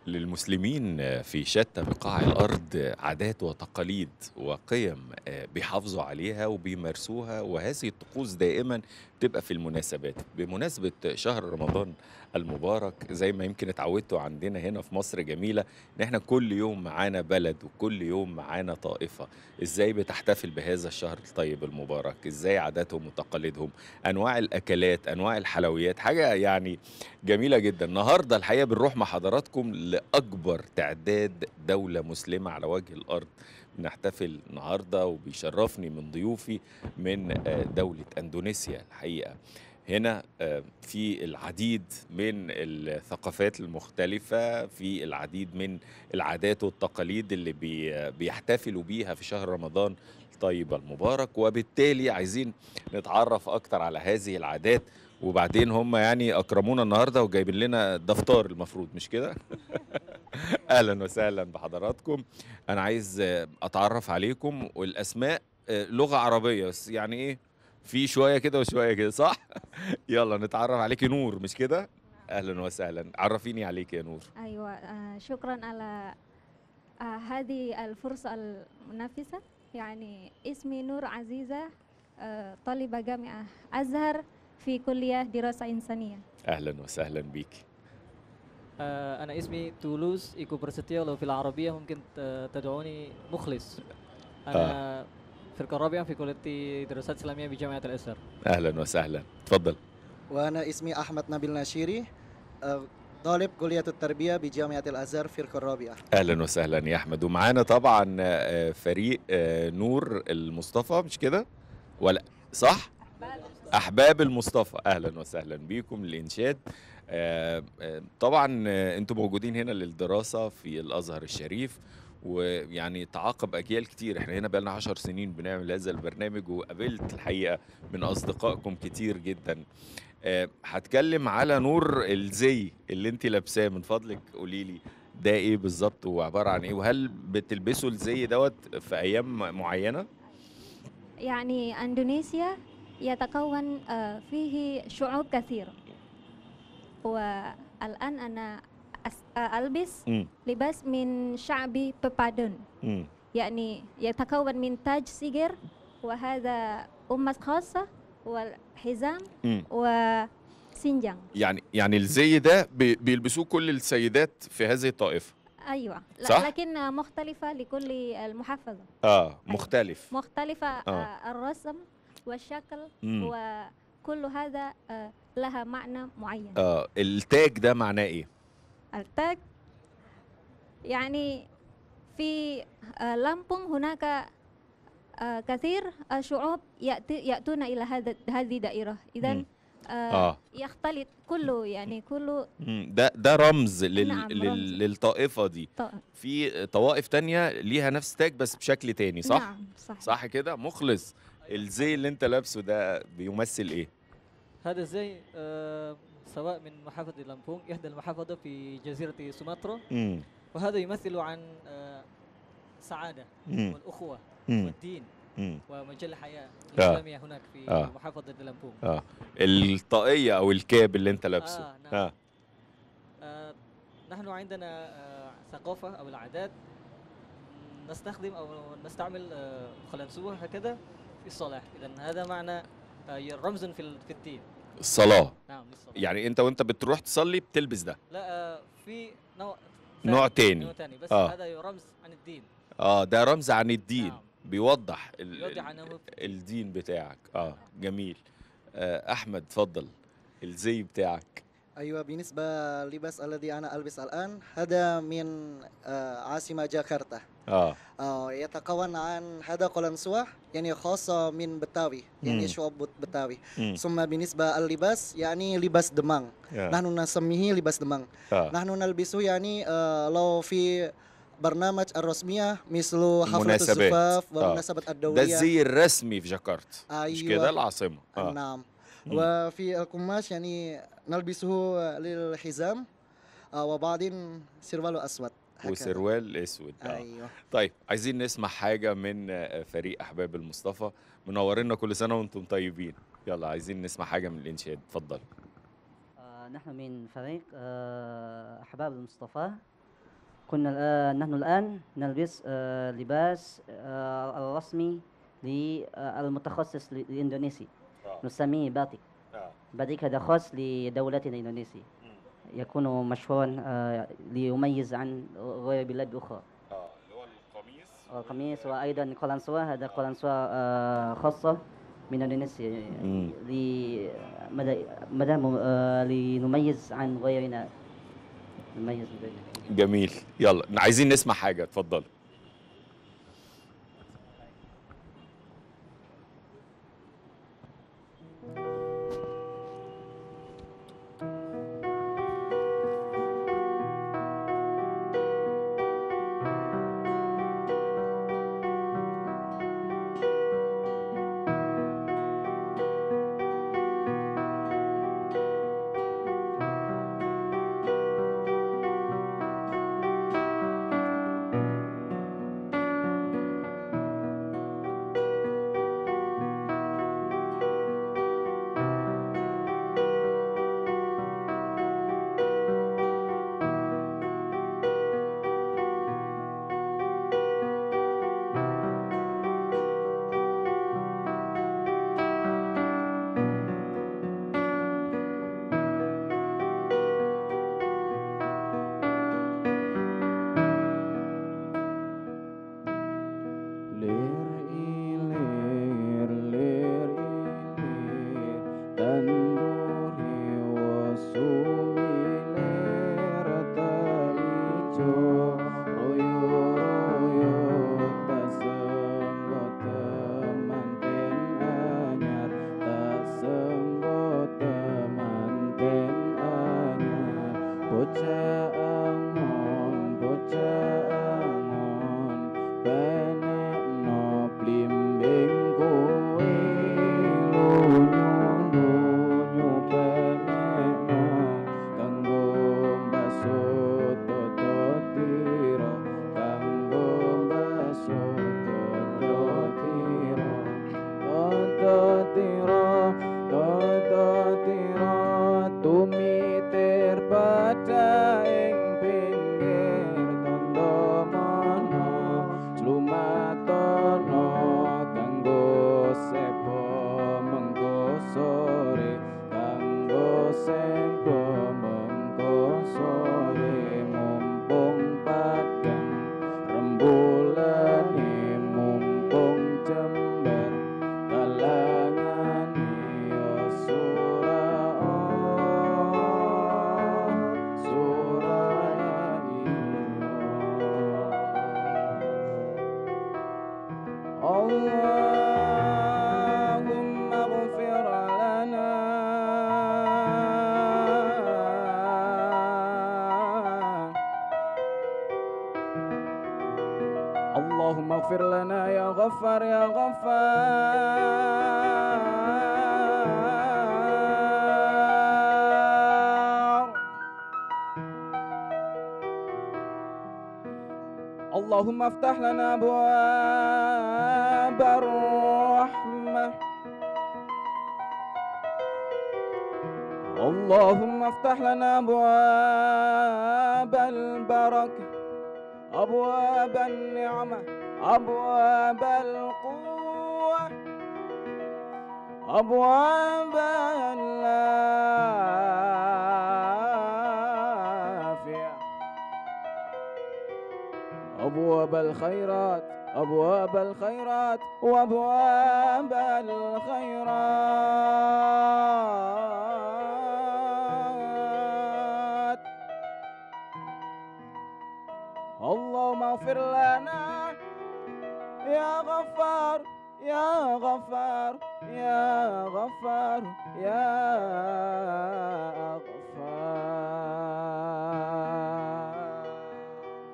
للمسلمين في شتى بقاع الأرض عادات وتقاليد وقيم بيحافظوا عليها وبيمارسوها وهذه الطقوس دائما تبقى في المناسبات بمناسبة شهر رمضان المبارك زي ما يمكن اتعودتوا عندنا هنا في مصر جميلة ان احنا كل يوم معانا بلد وكل يوم معانا طائفة ازاي بتحتفل بهذا الشهر الطيب المبارك ازاي عاداتهم وتقاليدهم انواع الاكلات انواع الحلويات حاجة يعني جميلة جدا النهاردة الحقيقة بنروح مع حضراتكم لأكبر تعداد دولة مسلمة على وجه الأرض بنحتفل النهاردة وبيشرفني من ضيوفي من دولة أندونيسيا الحقيقة هنا في العديد من الثقافات المختلفة في العديد من العادات والتقاليد اللي بيحتفلوا بيها في شهر رمضان الطيب المبارك وبالتالي عايزين نتعرف أكتر على هذه العادات وبعدين هم يعني اكرمونا النهارده وجايبين لنا دفتار المفروض مش كده اهلا وسهلا بحضراتكم انا عايز اتعرف عليكم والاسماء لغه عربيه بس يعني ايه في شويه كده وشويه كده صح يلا نتعرف عليكي نور مش كده اهلا وسهلا عرفيني عليك يا نور ايوه آه شكرا على آه هذه الفرصه المنافسه يعني اسمي نور عزيزه آه طالبه جامعه ازهر في كلية دراسة إنسانية أهلا وسهلا بيك آه أنا اسمي تولوز إيكو برستيو لو في العربية ممكن تدعوني مخلص أنا آه. فرقة رابعة في كلية دراسات إسلامية بجامعة الأزهر أهلا وسهلا تفضل وأنا اسمي أحمد نبيل ناشيري طالب كلية التربية بجامعة الأزهر فرقة الرابعة أهلا وسهلا يا أحمد ومعانا طبعا فريق نور المصطفى مش كده ولا صح؟ احباب المصطفى اهلا وسهلا بيكم للانشاد آه آه طبعا آه انتم موجودين هنا للدراسه في الازهر الشريف ويعني تعاقب اجيال كتير احنا هنا بقالنا 10 سنين بنعمل هذا البرنامج وقابلت الحقيقه من اصدقائكم كتير جدا هتكلم على نور الزي اللي انت لابساه من فضلك قولي لي ده ايه بالظبط وعباره عن ايه وهل بتلبسوا الزي دوت في ايام معينه يعني اندونيسيا يتكون فيه شعوب كثيرة والآن أنا ألبس م. لباس من شعبي ببادون م. يعني يتكون من تاج صغير وهذا أمة خاصة والحزام م. وسنجان يعني يعني الزي ده بيلبسوه كل السيدات في هذه الطائفة ايوه صح؟ لكن مختلفة لكل المحافظة اه مختلف أيوة. مختلفة آه. الرسم والشكل مم. وكل هذا لها معنى معين اه التاج ده معناه ايه التاج يعني في لامبونج هناك كثير شعوب يأتون إلى هذا هذه الدائرة إذا آه. يختلط كله يعني كله ده ده رمز لل نعم لل للطائفه دي طائف. في طوائف تانية ليها نفس تاج بس بشكل تاني صح نعم صح صح كده مخلص الزي اللي انت لابسه ده بيمثل ايه هذا الزي آه سواء من محافظة لامبونج إحدى المحافظة في جزيرة سومطرة وهذا يمثل عن آه سعادة مم. والأخوة مم. والدين مم. ومجال الحياة الإسلامية آه. هناك في آه. محافظة لامبونج آه. الطاقية أو الكاب اللي أنت لابسه آه نعم. آه. آه نحن عندنا آه ثقافة أو العادات نستخدم أو نستعمل آه خلنسوة هكذا في الصلاة إذا هذا معنى رمز في في الدين الصلاة نعم الصلاة يعني أنت وأنت بتروح تصلي بتلبس ده لا في نوع نوع تاني نوع تاني بس آه. هذا رمز عن الدين اه ده رمز عن الدين نعم. بيوضح ال ال الدين بتاعك اه جميل آه أحمد اتفضل الزي بتاعك أيوة بالنسبة للباس الذي أنا ألبس الآن هذا من آه عاصمة جاكرتا آه. آه يتكون عن هذا قلنسوة يعني خاصة من بتاوي يعني شعوب بتاوي مم. ثم بالنسبة اللباس يعني لباس دمang yeah. نحن نسميه لباس دمang آه. نحن نلبسه يعني آه لو في برنامج الرسمية مثل حفلة الزفاف والمناسبات آه. الدولية ده الزي الرسمي في جاكرتا أيوة. مش كده العاصمة آه. نعم وفي القماش يعني نلبسه للحزام آه وبعدين سروال أسود وسروال اسود آه. ايوه طيب عايزين نسمع حاجه من فريق احباب المصطفى منورينا كل سنه وانتم طيبين يلا عايزين نسمع حاجه من الانشاد اتفضل آه نحن من فريق آه احباب المصطفى كنا الآن نحن الآن نلبس آه، لباس آه، الرسمي للمتخصص الإندونيسي نسميه باتيك باتيك هذا خاص لدولتنا الإندونيسية يكون مشهورا آه، ليميز عن غير بلاد أخرى اه اللي هو القميص القميص وأيضا قلنسوة هذا قلنسوة آه، خاصة من إندونيسيا مم. لمدى مدى م- آه، لنميز عن غيرنا نميز من غيرنا جميل يلا عايزين نسمع حاجه اتفضل Lir ilir, lir ilir, tanduri wasumilir taijo, royo royo tasenggo temanten anyar, tasenggo temanten anyar, bocah angon, bocah angon. Penek no blimbing kowe lunyu lunyu penek no kanggo baso toto tiro kanggo baso toto tiro toto tiro toto tiro tumiter pada ing pinggir tondo mono Slumatono kanggo sepo mengko sore kanggo sepo mengko sore mumpung padang rembulane mumpung jember kalangane yo surah surah اللهم اغفر لنا اللهم اغفر لنا يا غفار يا غفار اللهم افتح لنا ابواب الرحمه اللهم افتح لنا ابواب البركه ابواب النعمه ابواب القوه ابواب العافيه أبواب الخيرات أبواب الخيرات وأبواب الخيرات اللهم اغفر لنا يا غفار يا غفار يا غفار يا غفار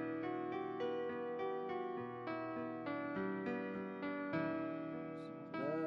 لا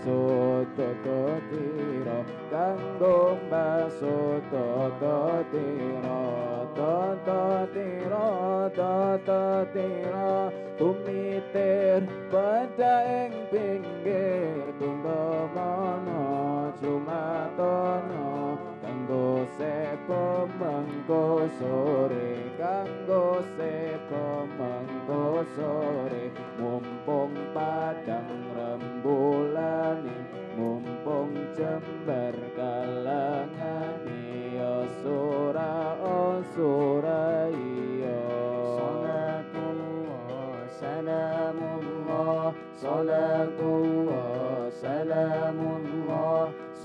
soto totiro kanggo basoto totiro totiro totiro tumitir pada ing pinggir tunggamono cumatono kanggo sepo mengko sore kanggo sepo mengko sore mumpung padang rembulane mumpung jembar kalangane ya sura oh sura iya Salatullah, salamullah, salatullah, salamullah,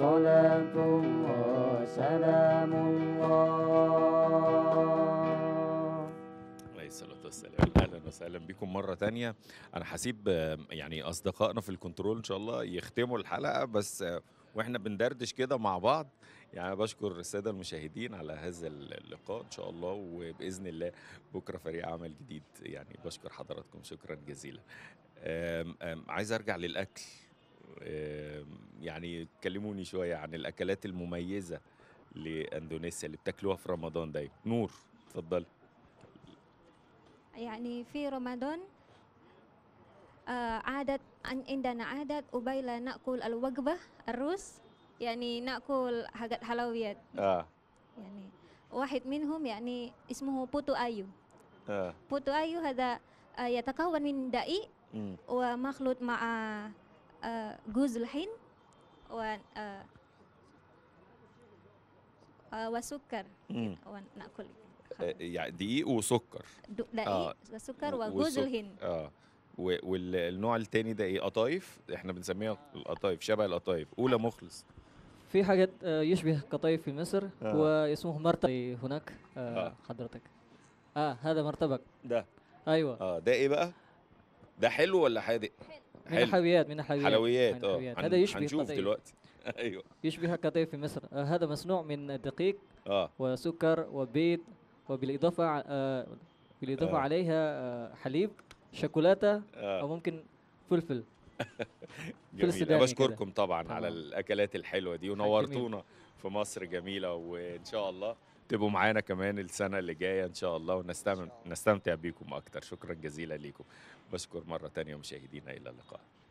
salatullah, salamullah. عليه الصلاة والسلام أهلا وسهلا بكم مرة تانية أنا هسيب آه، يعني أصدقائنا في الكنترول إن شاء الله يختموا الحلقة بس آه، وإحنا بندردش كده مع بعض يعني بشكر السادة المشاهدين على هذا اللقاء إن شاء الله وبإذن الله بكرة فريق عمل جديد يعني بشكر حضراتكم شكرا جزيلا آم، آم، عايز أرجع للأكل آم، يعني كلموني شوية عن الأكلات المميزة لأندونيسيا اللي بتاكلوها في رمضان دايما نور اتفضلي يعني في رمضان آه، عادة عن- عندنا عادة قبيل نأكل الوجبة الروس يعني نأكل حاجات حلويات اه يعني واحد منهم يعني اسمه بوتو أيو اه بوتو أيو هذا آه، يتكون من دقيق مم. ومخلوط مع آه، جوز الهند و آه، آه، وسكر مم. ونأكل آه، يعني دقيق وسكر دو- دقيق آه. وسكر و- وجوز والسك- الهند اه و- والنوع التاني ده ايه قطايف احنا بنسميها القطايف شبه القطايف اولى مخلص في حاجة آه، يشبه قطيف في مصر آه. واسمه مرتبة هناك آه، آه. حضرتك اه هذا مرتبك ده ايوه اه ده ايه بقى ده حلو ولا حادق من الحلويات من الحلويات حلويات من اه الحلويات. هن- هذا يشبه هنشوف قطيف. دلوقتي ايوه يشبه قطيف في مصر آه هذا مصنوع من دقيق اه وسكر وبيض وبالإضافة ع- آه بالإضافة آه. عليها آه حليب شوكولاتة أو اه ممكن فلفل جميل السوداني أنا كده. بشكركم طبعا على تمام. الاكلات الحلوه دي ونورتونا في مصر جميله وان شاء الله تبقوا معانا كمان السنه اللي جايه ان شاء الله ونستمتع نستمتع بيكم اكتر شكرا جزيلا ليكم بشكر مره تانية مشاهدينا الى اللقاء